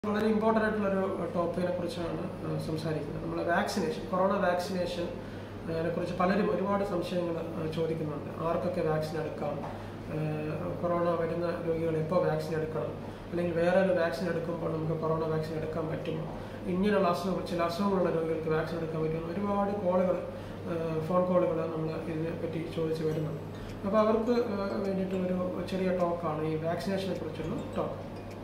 വളരെ ഇമ്പോർട്ടൻ്റ് ആയിട്ടുള്ളൊരു ടോപ്പിക്കിനെ കുറിച്ചാണ് ആ, സംസാരിക്കുന്നത് നമ്മൾ വാക്സിനേഷൻ കൊറോണ വാക്സിനേഷൻ അതിനെ കുറിച്ച് പലരും ഒരുപാട് സംശയങ്ങൾ ചോദിക്കുന്നുണ്ട് ആർക്കൊക്കെ വാക്സിൻ എടുക്കാം ആ, കൊറോണ വരുന്ന രോഗികൾ എപ്പോൾ വാക്സിൻ എടുക്കണം അല്ലെങ്കിൽ വേറെ ഒരു വാക്സിൻ എടുക്കുമ്പോൾ നമുക്ക് കൊറോണ വാക്സിൻ എടുക്കാൻ പറ്റുമോ ഇങ്ങനെയുള്ള അസുഖം ചില അസുഖങ്ങളുള്ള രോഗികൾക്ക് വാക്സിൻ എടുക്കാൻ പറ്റുമോ ഒരുപാട് കോളുകൾ ഫോൺ കോളുകൾ നമ്മൾ ഇതിനെ പറ്റി ചോദിച്ച് വരുന്നുണ്ട് അപ്പോൾ അവർക്ക് ആ, വേണ്ടിയിട്ട് ഒരു ചെറിയ ടോക്കാണ് ഈ വാക്സിനേഷനെ കുറിച്ചുള്ള ടോക്ക്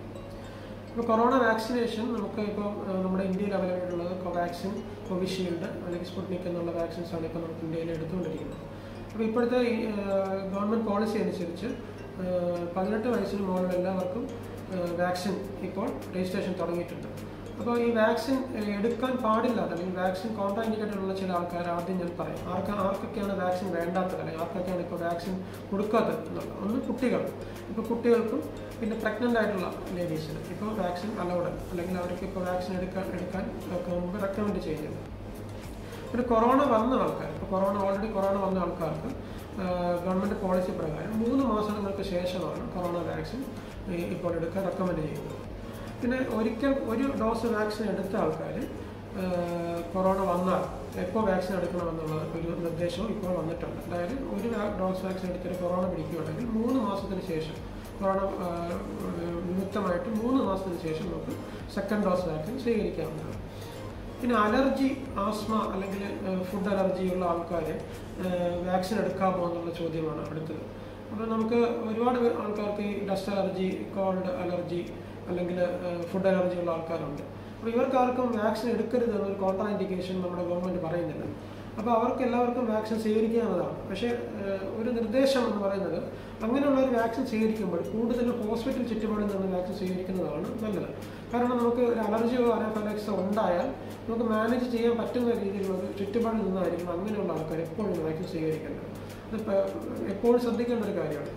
ഇപ്പോൾ കൊറോണ വാക്സിനേഷൻ നമുക്ക് ഇപ്പോൾ നമ്മുടെ ഇന്ത്യയിൽ അവൈലബിൾ ഉള്ളത് കോവാക്സിൻ കോവിഷീൽഡ് അല്ലെങ്കിൽ സ്പുട്നിക് എന്നുള്ള വാക്സിൻസ് ആണ് ഇപ്പോൾ നമുക്ക് ഇന്ത്യയിൽ എടുത്തുകൊണ്ടിരിക്കുന്നത് അപ്പോൾ ഇപ്പോഴത്തെ ഈ ഗവൺമെൻറ് പോളിസി അനുസരിച്ച് ആ, പതിനെട്ട് വയസ്സിന് മുകളിൽ എല്ലാവർക്കും വാക്സിൻ ഇപ്പോൾ രജിസ്ട്രേഷൻ തുടങ്ങിയിട്ടുണ്ട് അപ്പോൾ ഈ വാക്സിൻ ഏഹ്, എടുക്കാൻ പാടില്ലാത്ത അല്ലെങ്കിൽ വാക്സിൻ കോൺട്രാ ഇൻഡിക്കേറ്റഡ് ഉള്ള ചില ആൾക്കാർ ആദ്യം ഞാൻ പറയും ആർക്ക് ആർക്കൊക്കെയാണ് വാക്സിൻ വേണ്ടാത്തത് അല്ലെങ്കിൽ ആർക്കൊക്കെയാണ് ഇപ്പോൾ വാക്സിൻ കൊടുക്കാത്തത് എന്നുള്ളത് ഒന്ന് കുട്ടികൾ ഇപ്പോൾ കുട്ടികൾക്കും പിന്നെ പ്രഗ്നൻ്റ് ആയിട്ടുള്ള ലേഡീസിന് ഇപ്പോൾ വാക്സിൻ അലൗഡ് അല്ലെങ്കിൽ അവർക്ക് ഇപ്പോൾ വാക്സിൻ എടുക്കാൻ എടുക്കാൻ ഒക്കെ മുമ്പ് റെക്കമെൻഡ് ചെയ്യുന്നത് പിന്നെ കൊറോണ വന്ന ആൾക്കാർ ഇപ്പോൾ കൊറോണ ഓൾറെഡി കൊറോണ വന്ന ആൾക്കാർക്ക് ഗവൺമെൻറ് പോളിസി പ്രകാരം മൂന്ന് മാസങ്ങൾക്ക് ശേഷമാണ് കൊറോണ വാക്സിൻ ഈ ഇപ്പോൾ എടുക്കാൻ റെക്കമെൻഡ് ചെയ്യുന്നത് പിന്നെ ഒരിക്കൽ ഒരു ഡോസ് വാക്സിൻ എടുത്ത ആൾക്കാർ കൊറോണ വന്നാൽ എപ്പോൾ വാക്സിൻ എടുക്കണമെന്നുള്ള ഒരു നിർദ്ദേശവും ഇപ്പോൾ വന്നിട്ടുണ്ട് അതായത് ഒരു വാ- ഡോസ് വാക്സിൻ എടുത്തിട്ട് കൊറോണ പിടിക്കുകയാണെങ്കിൽ മൂന്ന് മാസത്തിന് ശേഷം കൊറോണ ആ, നിമിത്തമായിട്ട് മൂന്ന് മാസത്തിന് ശേഷം നമുക്ക് സെക്കൻഡ് ഡോസ് വാക്സിൻ സ്വീകരിക്കാവുന്നതാണ് പിന്നെ അലർജി ആസ്മ അല്ലെങ്കിൽ ഫുഡ് അലർജി ഉള്ള ആൾക്കാർ വാക്സിൻ എടുക്കാമോ എന്നുള്ള ചോദ്യമാണ് അടുത്തത് അപ്പോൾ നമുക്ക് ഒരുപാട് പേ- ആൾക്കാർക്ക് ഈ ഡസ്റ്റ് അലർജി കോൾഡ് അലർജി അല്ലെങ്കിൽ ഫുഡ് അലർജി ഉള്ള ആൾക്കാരുണ്ട് അപ്പോൾ ഇവർക്കാർക്കും വാക്സിൻ എടുക്കരുത് എന്നൊരു കോൺട്രാ ഇൻഡിക്കേഷൻ നമ്മുടെ ഗവൺമെൻറ് പറയുന്നില്ല അപ്പോൾ അവർക്ക് എല്ലാവർക്കും വാക്സിൻ സ്വീകരിക്കാവുന്നതാണ് പക്ഷേ ഏഹ്, ഒരു നിർദ്ദേശം എന്ന് പറയുന്നത് അങ്ങനെയുള്ള ഒരു വാക്സിൻ സ്വീകരിക്കുമ്പോൾ കൂടുതലും ഹോസ്പിറ്റൽ ചുറ്റുപാടിൽ നിന്ന് വാക്സിൻ സ്വീകരിക്കുന്നതാണ് നല്ലത് കാരണം നമുക്ക് ഒരു അലർജിയോ അനഫലക്സോ ഉണ്ടായാൽ നമുക്ക് മാനേജ് ചെയ്യാൻ പറ്റുന്ന രീതിയിലുള്ള ഒരു ചുറ്റുപാടിൽ നിന്നായിരിക്കും അങ്ങനെയുള്ള ആൾക്കാർ എപ്പോഴും വാക്സിൻ സ്വീകരിക്കേണ്ടത് അത് പ- എപ്പോഴും ശ്രദ്ധിക്കേണ്ട ഒരു കാര്യമാണ്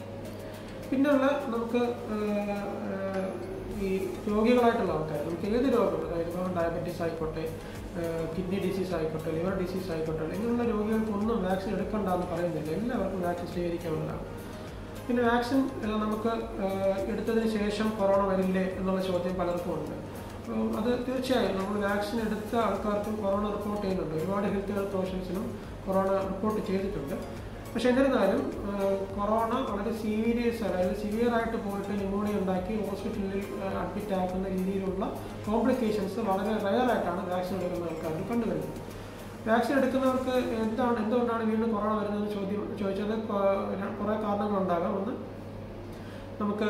പിന്നെയുള്ള നമുക്ക് ആഹ്, ആഹ്, ഈ രോഗികളായിട്ടുള്ള ആൾക്കാർ നമുക്ക് ഏത് രോഗം അതായത് ഇപ്പോൾ ഡയബറ്റീസ് ആയിക്കോട്ടെ കിഡ്നി ഡിസീസ് ആയിക്കോട്ടെ ലിവർ ഡിസീസ് ആയിക്കോട്ടെ ഇങ്ങനെയുള്ള രോഗികൾക്കൊന്നും വാക്സിൻ എടുക്കണ്ട എന്ന് പറയുന്നില്ല എല്ലാവർക്കും വാക്സിൻ സ്വീകരിക്കാവുന്നതാണ് പിന്നെ വാക്സിൻ ആഹ്, നമുക്ക് ആഹ്, എടുത്തതിന് ശേഷം കൊറോണ വരില്ലേ എന്നുള്ള ചോദ്യം പലർക്കും ഉണ്ട് അപ്പം അത് തീർച്ചയായും നമ്മൾ വാക്സിൻ എടുത്ത ആൾക്കാർക്കും കൊറോണ റിപ്പോർട്ട് ചെയ്യുന്നുണ്ട് ഒരുപാട് ഹെൽത്ത് കെയർ പ്രൊഫഷൻസിനും കൊറോണ റിപ്പോർട്ട് ചെയ്തിട്ടുണ്ട് പക്ഷെ എന്നിരുന്നാലും ആഹ്, കൊറോണ വളരെ സീരിയസ് അതായത് സിവിയർ ആയിട്ട് പോയിട്ട് ന്യൂമോണിയ ഉണ്ടാക്കി ഹോസ്പിറ്റലിൽ അഡ്മിറ്റ് ആക്കുന്ന രീതിയിലുള്ള കോംപ്ലിക്കേഷൻസ് വളരെ റയർ ആയിട്ടാണ് വാക്സിൻ എടുക്കുന്ന ആൾക്കാർക്ക് കണ്ടുവരുന്നത് വാക്സിൻ എടുക്കുന്നവർക്ക് എന്താണ് എന്തുകൊണ്ടാണ് വീണ്ടും കൊറോണ വരുന്നതെന്ന് ചോദ്യം ചോദിച്ചത് കുറേ കാരണങ്ങളുണ്ടാകാം ഒന്ന് നമുക്ക്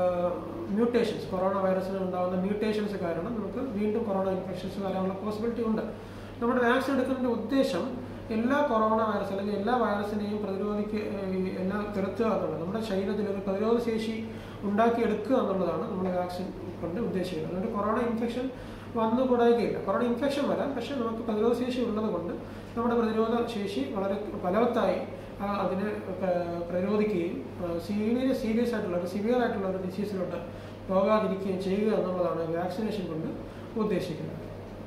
മ്യൂട്ടേഷൻസ് കൊറോണ വൈറസിന് ഉണ്ടാകുന്ന മ്യൂട്ടേഷൻസ് കാരണം നമുക്ക് വീണ്ടും കൊറോണ ഇൻഫെക്ഷൻസ് വരാനുള്ള പോസിബിലിറ്റി ഉണ്ട് നമ്മുടെ വാക്സിൻ എടുക്കുന്നതിൻ്റെ ഉദ്ദേശം എല്ലാ കൊറോണ വൈറസ് അല്ലെങ്കിൽ എല്ലാ വൈറസിനെയും പ്രതിരോധിക്കുക ഈ എല്ലാം തുരത്തുക എന്നുള്ളത് നമ്മുടെ ശരീരത്തിൽ ഒരു പ്രതിരോധ ശേഷി ഉണ്ടാക്കിയെടുക്കുക എന്നുള്ളതാണ് നമ്മുടെ വാക്സിൻ കൊണ്ട് ഉദ്ദേശിക്കുന്നത് അതുകൊണ്ട് കൊറോണ ഇൻഫെക്ഷൻ വന്നു കൂടായികയില്ല കൊറോണ ഇൻഫെക്ഷൻ വരാം പക്ഷെ നമുക്ക് പ്രതിരോധ ശേഷി ഉള്ളത് കൊണ്ട് നമ്മുടെ പ്രതിരോധ ശേഷി വളരെ ഫലവത്തായി ആ, അതിനെ പ്ര- പ്രതിരോധിക്കുകയും സീരിയസ് സീരിയസ് ആയിട്ടുള്ള ഒരു സിവിയർ ആയിട്ടുള്ള ഒരു ഡിസീസിലോട്ട് പോകാതിരിക്കുകയും ചെയ്യുക എന്നുള്ളതാണ് വാക്സിനേഷൻ കൊണ്ട് ഉദ്ദേശിക്കുന്നത്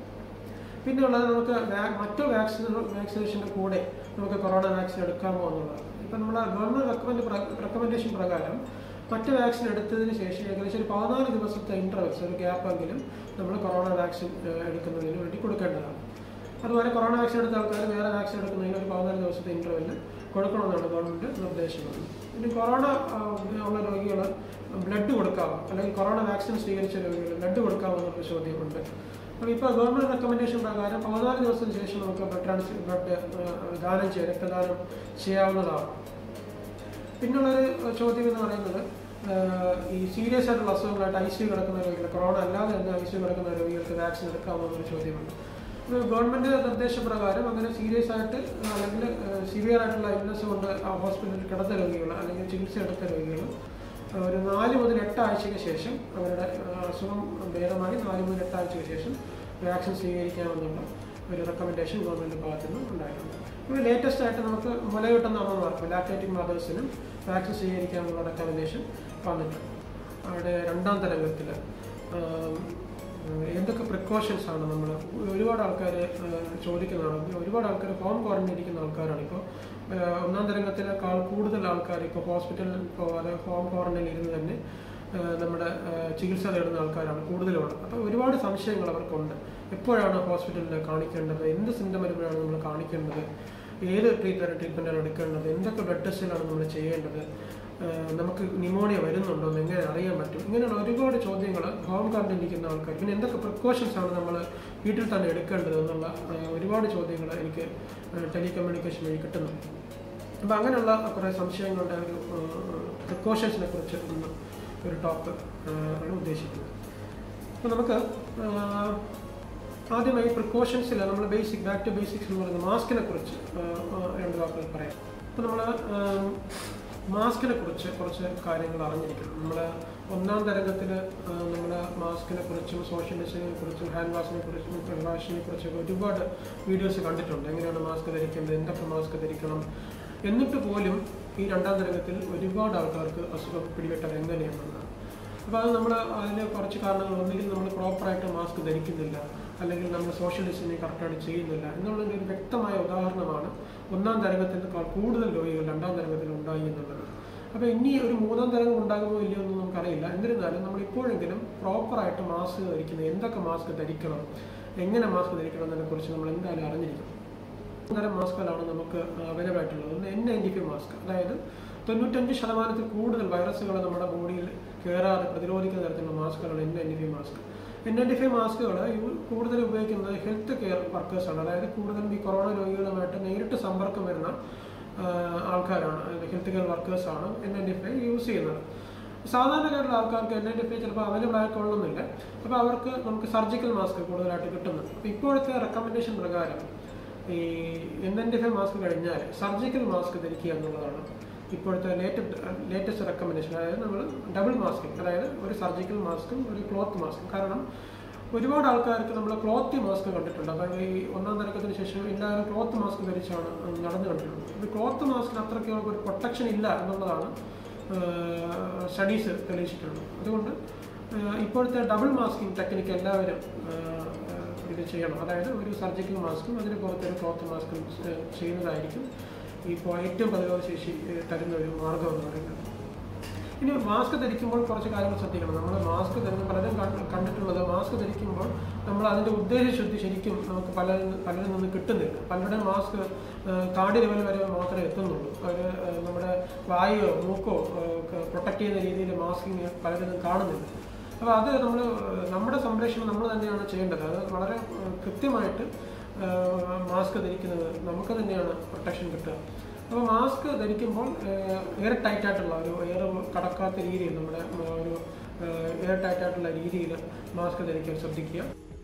പിന്നെ ഉള്ളത് നമുക്ക് വാ- മറ്റു വാക്സിൻ വാക്സിനേഷൻ്റെ കൂടെ നമുക്ക് കൊറോണ വാക്സിൻ എടുക്കാമോ എന്നുള്ളതാണ് ഇപ്പം നമ്മൾ ഗവൺമെൻറ് റെക്കമെൻഡ് റെക്കമെൻഡേഷൻ പ്രകാരം മറ്റ് വാക്സിൻ എടുത്തതിന് ശേഷം ഏകദേശം ഒരു പതിനാല് ദിവസത്തെ ഇൻ്റർവെൽസ് ഒരു ഗ്യാപ്പെങ്കിലും നമ്മൾ കൊറോണ വാക്സിൻ ഏഹ്, എടുക്കുന്നതിന് വേണ്ടി കൊടുക്കേണ്ടതാണ് അതുപോലെ കൊറോണ വാക്സിൻ എടുത്ത ആൾക്കാർ വേറെ വാക്സിൻ എടുക്കുന്നതിന് ഒരു പതിനാല് ദിവസത്തെ ഇൻ്റർവെല്ലിൽ കൊടുക്കണമെന്നാണ് ഗവൺമെൻറ് നിർദ്ദേശമുള്ളത് ഇനി കൊറോണ ആ, ഉള്ള രോഗികൾ ബ്ലഡ് കൊടുക്കാമോ അല്ലെങ്കിൽ കൊറോണ വാക്സിൻ സ്വീകരിച്ച രോഗികൾ ബ്ലഡ് കൊടുക്കാമോ എന്നുള്ള ചോദ്യമുണ്ട് അപ്പോൾ ഇപ്പോൾ ഗവൺമെൻറ് റെക്കമെൻഡേഷൻ പ്രകാരം പതിനാല് ദിവസത്തിന് ശേഷം നമുക്ക് ബ്ലഡ് ട്രാൻസ് ബ്ലഡ് ദാനം ചെയ്യാം രക്തദാനം ചെയ്യാവുന്നതാണ് പിന്നുള്ളൊരു ചോദ്യം എന്ന് പറയുന്നത് ആഹ്, ഈ സീരിയസ് ആയിട്ടുള്ള അസുഖങ്ങളായിട്ട് ഐ സി കിടക്കുന്ന രോഗികൾ കൊറോണ അല്ലാതെ തന്നെ ഐ സി കിടക്കുന്ന രോഗികൾക്ക് വാക്സിൻ എടുക്കാമോ എന്നൊരു ചോദ്യമുണ്ട് അപ്പോൾ ഗവൺമെൻറ് നിർദ്ദേശപ്രകാരം അങ്ങനെ സീരിയസ് ആയിട്ട് അല്ലെങ്കിൽ സിവിയർ ആയിട്ടുള്ള ഇൽനസ് കൊണ്ട് ആ ഹോസ്പിറ്റലിൽ കിടന്ന രോഗികൾ അല്ലെങ്കിൽ ചികിത്സ എടുത്ത രോഗികൾ ഒരു നാല് മുതൽ എട്ട് ആഴ്ചയ്ക്ക് ശേഷം അവരുടെ ആ, അസുഖം ഭേദമായി നാല് മുതൽ എട്ട് ആഴ്ചയ്ക്ക് ശേഷം വാക്സിൻ സ്വീകരിക്കാമെന്നുള്ള ഒരു റെക്കമെൻഡേഷൻ ഗവൺമെൻറ് ഭാഗത്തു നിന്ന് ഉണ്ടായിട്ടുണ്ട് ഇപ്പോൾ ലേറ്റസ്റ്റ് ആയിട്ട് നമുക്ക് മുലയൂട്ടുന്ന അമ്മമാർക്ക് ലാക്ടേറ്റിംഗ് മദേഴ്സിനും വാക്സിൻ സ്വീകരിക്കാമെന്നുള്ള റെക്കമെൻഡേഷൻ വന്നിട്ടുണ്ട് അവിടെ രണ്ടാം തരംഗത്തിൽ എന്തൊക്കെ പ്രിക്കോഷൻസ് ആണ് നമ്മൾ ഒരുപാട് ആൾക്കാർ ചോദിക്കുന്നതാണ് ഒരുപാട് ആൾക്കാർ ഹോം ക്വാറന്റൈൻ ഇരിക്കുന്ന ആൾക്കാരാണ് ഇപ്പോൾ ഒന്നാം തരംഗത്തിനേക്കാൾ കൂടുതൽ ആൾക്കാർ ഇപ്പോൾ ഹോസ്പിറ്റലിൽ പോകാതെ ഹോം ക്വാറന്റൈനിൽ ഇരുന്ന് തന്നെ ഏഹ് നമ്മുടെ ഏഹ് ചികിത്സ തേടുന്ന ആൾക്കാരാണ് കൂടുതലുള്ളത് അപ്പോൾ ഒരുപാട് സംശയങ്ങൾ അവർക്കുണ്ട് എപ്പോഴാണ് ഹോസ്പിറ്റലിൽ കാണിക്കേണ്ടത് എന്ത് സിംറ്റം വരുമ്പോഴാണ് നമ്മൾ കാണിക്കേണ്ടത് ഏത് ട്രീറ്റ്മെൻറ്റ് ട്രീറ്റ്മെൻറ്റാണ് എടുക്കേണ്ടത് എന്തൊക്കെ ബ്ലഡ് ടെസ്റ്റുകളാണ് നമ്മൾ ചെയ്യേണ്ടത് ഏഹ് നമുക്ക് ന്യൂമോണിയ വരുന്നുണ്ടോ എന്ന് എങ്ങനെ അറിയാൻ പറ്റും ഇങ്ങനെയുള്ള ഒരുപാട് ചോദ്യങ്ങൾ ഹോം ക്വാറന്റൈൻ ഇരിക്കുന്ന ആൾക്കാർ പിന്നെ എന്തൊക്കെ പ്രിക്കോഷൻസ് ആണ് നമ്മൾ വീട്ടിൽ തന്നെ എടുക്കേണ്ടത് എന്നുള്ള ഏഹ് ഒരുപാട് ചോദ്യങ്ങൾ എനിക്ക് ടെലികമ്മ്യൂണിക്കേഷൻ വഴി കിട്ടുന്നുണ്ട് അപ്പോൾ അങ്ങനെയുള്ള കുറേ സംശയങ്ങളുടെ ഒരു പ്രിക്കോഷൻസിനെ കുറിച്ച് ഒന്ന് ഒരു ടോക്ക് ആണ് ഉദ്ദേശിക്കുന്നത് അപ്പോൾ നമുക്ക് ആഹ്, ആദ്യമായി പ്രിക്കോഷൻസിൽ നമ്മൾ ബേസിക് ബാക്ക് ടു ബേസിക്സ് എന്ന് പറയുന്ന മാസ്കിനെ കുറിച്ച് ആഹ്, ആഹ് രണ്ട് വാക്കുകൾ പറയാം അപ്പോൾ നമ്മൾ മാസ്കിനെ കുറിച്ച് കുറച്ച് കാര്യങ്ങൾ അറിഞ്ഞിരിക്കണം നമ്മൾ ഒന്നാം തരംഗത്തിൽ നമ്മൾ മാസ്കിനെ കുറിച്ചും സോഷ്യൽ ഡിസ്റ്റൻസിനെ കുറിച്ചും ഹാൻഡ് വാഷിനെ കുറിച്ചും പ്രിവാഷനെ കുറിച്ചൊക്കെ ഒരുപാട് വീഡിയോസ് കണ്ടിട്ടുണ്ട് എങ്ങനെയാണ് മാസ്ക് ധരിക്കേണ്ടത് എന്തൊക്കെ മാസ്ക് ധരിക്കണം എന്നിട്ട് പോലും ഈ രണ്ടാം തരംഗത്തിൽ ഒരുപാട് ആൾക്കാർക്ക് അസുഖം പിടിപെട്ടത് എങ്ങനെയാണെന്നാണ് അപ്പോൾ അത് നമ്മൾ അതിന് കുറച്ച് കാരണങ്ങൾ ഒന്നുകിൽ നമ്മൾ പ്രോപ്പറായിട്ട് മാസ്ക് ധരിക്കുന്നില്ല അല്ലെങ്കിൽ നമ്മൾ സോഷ്യൽ ഡിസ്റ്റൻസിങ് കറക്റ്റായിട്ട് ചെയ്യുന്നില്ല എന്നുള്ളതിൻ്റെ ഒരു വ്യക്തമായ ഉദാഹരണമാണ് ഒന്നാം തരംഗത്തിനേക്കാൾ കൂടുതൽ രോഗികൾ രണ്ടാം തരംഗത്തിൽ ഉണ്ടായി എന്നുള്ളത് അപ്പോൾ ഇനി ഒരു മൂന്നാം തരംഗം ഉണ്ടാകുമോ ഇല്ലയോ എന്ന് നമുക്കറിയില്ല എന്നിരുന്നാലും നമ്മൾ ഇപ്പോഴെങ്കിലും പ്രോപ്പറായിട്ട് മാസ്ക് ധരിക്കുന്നത് എന്തൊക്കെ മാസ്ക് ധരിക്കണം എങ്ങനെ മാസ്ക് ധരിക്കണം എന്നതിനെക്കുറിച്ച് നമ്മൾ എന്തായാലും അറിഞ്ഞിരിക്കണം തരം മാസ്കുകളാണ് നമുക്ക് അവൈലബിൾ ആയിട്ടുള്ളത് ഒന്ന് എൻ നയൻറ്റി ഫൈവ് മാസ്ക് അതായത് തൊണ്ണൂറ്റഞ്ച് ശതമാനത്തിൽ കൂടുതൽ വൈറസുകൾ നമ്മുടെ ബോഡിയിൽ കയറാതെ പ്രതിരോധിക്കുന്ന തരത്തിലുള്ള മാസ്കുകളാണ് N ninety five mask N ninety five മാസ്കുകൾ കൂടുതൽ ഉപയോഗിക്കുന്നത് ഹെൽത്ത് കെയർ വർക്കേഴ്സാണ് അതായത് കൂടുതലും ഈ കൊറോണ രോഗികളുമായിട്ട് നേരിട്ട് സമ്പർക്കം വരുന്ന ആ, ആൾക്കാരാണ് ഹെൽത്ത് കെയർ വർക്കേഴ്സാണ് എൻ നയൻറ്റി ഫൈവ് യൂസ് ചെയ്യുന്നത് സാധാരണക്കാരുള്ള ആൾക്കാർക്ക് എൻ നയൻറ്റി ഫൈവ് ചിലപ്പോൾ അവൈലബിൾ ആയിക്കൊള്ളുന്നില്ല അപ്പോൾ അവർക്ക് നമുക്ക് സർജിക്കൽ മാസ്ക് കൂടുതലായിട്ട് കിട്ടുന്നുണ്ട് അപ്പോൾ ഇപ്പോഴത്തെ റെക്കമെൻഡേഷൻ പ്രകാരം ഈ എൻ നയൻറ്റി ഫൈവ് മാസ്ക് കഴിഞ്ഞാൽ സർജിക്കൽ മാസ്ക് ധരിക്കുക എന്നുള്ളതാണ് ഇപ്പോഴത്തെ ലേറ്റസ്റ്റ് ലേറ്റസ്റ്റ് റെക്കമെൻഡേഷൻ അതായത് നമ്മൾ ഡബിൾ മാസ്കിങ് അതായത് ഒരു സർജിക്കൽ മാസ്കും ഒരു ക്ലോത്ത് മാസ്കും കാരണം ഒരുപാട് ആൾക്കാർക്ക് നമ്മൾ ക്ലോത്ത് മാസ്ക് കണ്ടിട്ടുണ്ട് അതായത് ഈ ഒന്നാം തരംഗത്തിന് ശേഷം എല്ലാവരും ക്ലോത്ത് മാസ്ക് ധരിച്ചാണ് നടന്നു കണ്ടിട്ടുള്ളത് ഈ ക്ലോത്ത് മാസ്കിന് അത്രയ്ക്ക് ഒരു പ്രൊട്ടക്ഷൻ ഇല്ല എന്നുള്ളതാണ് സ്റ്റഡീസ് തെളിയിച്ചിട്ടുള്ളത് അതുകൊണ്ട് ആഹ് ഇപ്പോഴത്തെ ഡബിൾ മാസ്കിംഗ് ടെക്നിക്ക് എല്ലാവരും ആഹ് ഇത് ചെയ്യണം അതായത് ഒരു സർജിക്കൽ മാസ്കും അതിന് പുറത്ത് ഒരു ക്ലോത്ത് മാസ്കും ഏഹ് ചെയ്യുന്നതായിരിക്കും ഇപ്പോൾ ഏറ്റവും പ്രതിരോധ ശേഷി ഏഹ് തരുന്ന ഒരു മാർഗം എന്ന് പറയുന്നത് ഇനി മാസ്ക് ധരിക്കുമ്പോൾ കുറച്ച് കാര്യങ്ങൾ ശ്രദ്ധിക്കണം നമ്മൾ മാസ്ക് ധരിക്കുന്ന പലരും കണ്ട് കണ്ടിട്ടുള്ളത് മാസ്ക് ധരിക്കുമ്പോൾ നമ്മൾ അതിൻ്റെ ഉദ്ദേശശുദ്ധി ശരിക്കും നമുക്ക് പല പലരിൽ നിന്ന് കിട്ടുന്നില്ല പലരുടെയും മാസ്ക് താടി ലെവൽ വരെ മാത്രമേ എത്തുന്നുള്ളൂ അവർ നമ്മുടെ വായോ മൂക്കോ പ്രൊട്ടക്ട് ചെയ്യുന്ന രീതിയിൽ മാസ്കിങ് പലരും കാണുന്നില്ല അപ്പോൾ അത് നമ്മൾ നമ്മുടെ സംരക്ഷണം നമ്മൾ തന്നെയാണ് ചെയ്യേണ്ടത് അത് വളരെ ഏഹ്, കൃത്യമായിട്ട് മാസ്ക് ധരിക്കുന്നത് നമുക്ക് തന്നെയാണ് പ്രൊട്ടക്ഷൻ കിട്ടുക അപ്പോൾ മാസ്ക് ധരിക്കുമ്പോൾ എയർ ടൈറ്റ് ആയിട്ടുള്ള ഒരു എയർ കടക്കാത്ത രീതിയിൽ നമ്മുടെ ആ, ഒരു എയർ ടൈറ്റ് ആയിട്ടുള്ള രീതിയിൽ മാസ്ക് ധരിക്കാൻ ശ്രദ്ധിക്കുക